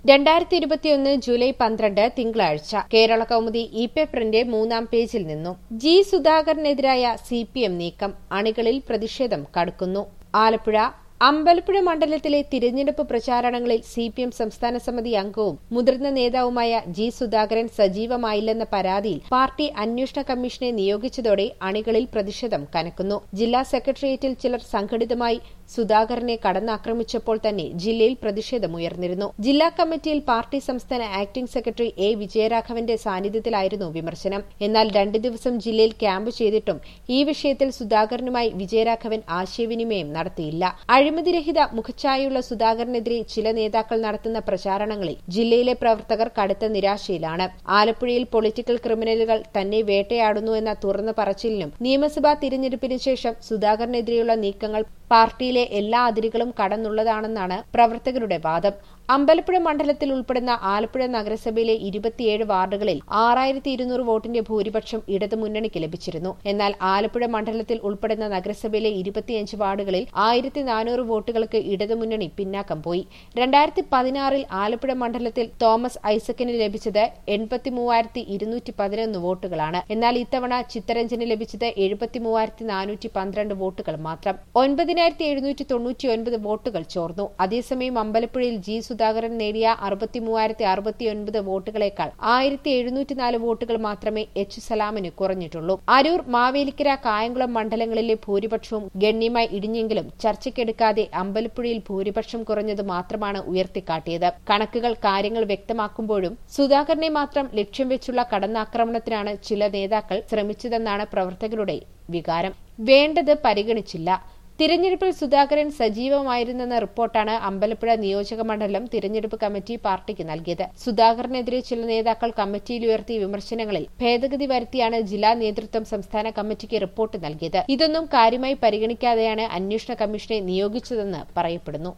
രണ്ടായിരത്തി ഇരുപത്തിയൊന്ന് ജൂലൈ പന്ത്രണ്ട് തിങ്കളാഴ്ച കേരള കൗമുദി ഇ പേപ്പറിന്റെ മൂന്നാം പേജിൽ നിന്നും ജി സുധാകരനെതിരായ സി പി എം നീക്കം അണികളിൽ പ്രതിഷേധം കടുക്കുന്നു ആലപ്പുഴ അമ്പലപ്പുഴ മണ്ഡലത്തിലെ തിരഞ്ഞെടുപ്പ് പ്രചാരണങ്ങളിൽ സി പി എം സംസ്ഥാന സമിതി അംഗവും മുതിർന്ന നേതാവുമായ ജി സുധാകരൻ സജീവമായില്ലെന്ന പരാതിയിൽ പാർട്ടി അന്വേഷണ കമ്മീഷനെ നിയോഗിച്ചതോടെ അണികളിൽ പ്രതിഷേധം കനക്കുന്നു ജില്ലാ സെക്രട്ടേറിയറ്റിൽ ചിലർ സംഘടിതമായി സുധാകരനെ കടന്നാക്രമിച്ചപ്പോൾ തന്നെ ജില്ലയിൽ പ്രതിഷേധമുയർന്നിരുന്നു ജില്ലാ കമ്മിറ്റിയിൽ പാർട്ടി സംസ്ഥാന ആക്ടിംഗ് സെക്രട്ടറി എ വിജയരാഘവന്റെ സാന്നിധ്യത്തിലായിരുന്നു വിമർശനം എന്നാൽ രണ്ടു ദിവസം ജില്ലയിൽ ക്യാമ്പ് ചെയ്തിട്ടും ഈ വിഷയത്തിൽ സുധാകരനുമായി വിജയരാഘവൻ ആശയവിനിമയം നടത്തിയില്ല അഴിമതിരഹിത മുഖച്ഛായയുള്ള സുധാകരനെതിരെ ചില നേതാക്കൾ നടത്തുന്ന പ്രചാരണങ്ങളിൽ ജില്ലയിലെ പ്രവർത്തകർ കടുത്ത നിരാശയിലാണ് ആലപ്പുഴയിൽ പൊളിറ്റിക്കൽ ക്രിമിനലുകൾ തന്നെ വേട്ടയാടുന്നു എന്ന തുറന്ന പറച്ചിലിനും നിയമസഭാ തിരഞ്ഞെടുപ്പിന് ശേഷം സുധാകരനെതിരെയുള്ള നീക്കങ്ങൾ പാർട്ടിയിലെ എല്ലാ അതിരുകളും കടന്നുള്ളതാണെന്നാണ് പ്രവർത്തകരുടെ വാദം അമ്പലപ്പുഴ മണ്ഡലത്തിൽ ഉൾപ്പെടുന്ന ആലപ്പുഴ നഗരസഭയിലെ ഇരുപത്തിയേഴ് വാർഡുകളിൽ ആറായിരത്തി ഇരുന്നൂറ് വോട്ടിന്റെ ഭൂരിപക്ഷം ഇടതുമുന്നണിക്ക് ലഭിച്ചിരുന്നു എന്നാൽ ആലപ്പുഴ മണ്ഡലത്തിൽ ഉൾപ്പെടുന്ന നഗരസഭയിലെ ഇരുപത്തിയഞ്ച് വാർഡുകളിൽ ആയിരത്തി നാനൂറ് വോട്ടുകൾക്ക് ഇടതുമുന്നണി പിന്നാക്കം പോയി രണ്ടായിരത്തി പതിനാറിൽ ആലപ്പുഴ മണ്ഡലത്തിൽ തോമസ് ഐസക്കിന് ലഭിച്ചത് എൺപത്തി മൂവായിരത്തി ഇരുന്നൂറ്റി പതിനൊന്ന് വോട്ടുകളാണ് എന്നാൽ ഇത്തവണ ചിത്തരഞ്ജന് ലഭിച്ചത് എഴുപത്തി മൂവായിരത്തി നാനൂറ്റി പന്ത്രണ്ട് വോട്ടുകൾ മാത്രം ഒൻപതിനായിരത്തി എഴുന്നൂറ്റി തൊണ്ണൂറ്റി ഒൻപത് വോട്ടുകൾ ചോർന്നു അതേസമയം അമ്പലപ്പുഴയിൽ ജി സുധാകരൻ നേടിയ അറുപത്തി മൂവായിരത്തി അറുപത്തിയൊൻപത് വോട്ടുകളേക്കാൾ ആയിരത്തി എഴുന്നൂറ്റിനാല് വോട്ടുകൾ മാത്രമേ എച്ച് സലാമിന് കുറഞ്ഞിട്ടുള്ളൂ അരൂർ മാവേലിക്കര കായംകുളം മണ്ഡലങ്ങളിലെ ഭൂരിപക്ഷവും ഗണ്യമായി ഇടിഞ്ഞെങ്കിലും ചർച്ചയ്ക്കെടുക്കാതെ അമ്പലപ്പുഴയിൽ ഭൂരിപക്ഷം കുറഞ്ഞത് മാത്രമാണ് ഉയർത്തിക്കാട്ടിയത് കണക്കുകൾ കാര്യങ്ങൾ വ്യക്തമാക്കുമ്പോഴും സുധാകരനെ മാത്രം ലക്ഷ്യം വെച്ചുള്ള കടന്നാക്രമണത്തിനാണ് ചില നേതാക്കൾ ശ്രമിച്ചതെന്നാണ് പ്രവർത്തകരുടെ വികാരം വേണ്ടത് പരിഗണിച്ചില്ല തിരഞ്ഞെടുപ്പിൽ സുധാകരൻ സജീവമായിരുന്നെന്ന റിപ്പോർട്ടാണ് അമ്പലപ്പുഴ നിയോജക മണ്ഡലം തിരഞ്ഞെടുപ്പ് കമ്മിറ്റി പാർട്ടിക്ക് നൽകിയത് സുധാകരനെതിരെ ചില നേതാക്കൾ കമ്മിറ്റിയിൽ ഉയർത്തിയ വിമർശനങ്ങളിൽ ഭേദഗതി വരുത്തിയാണ് ജില്ലാ നേതൃത്വം സംസ്ഥാന കമ്മിറ്റിക്ക് റിപ്പോർട്ട് നൽകിയത് ഇതൊന്നും കാര്യമായി പരിഗണിക്കാതെയാണ് അന്വേഷണ കമ്മീഷനെ നിയോഗിച്ചതെന്ന് പറയപ്പെടുന്നു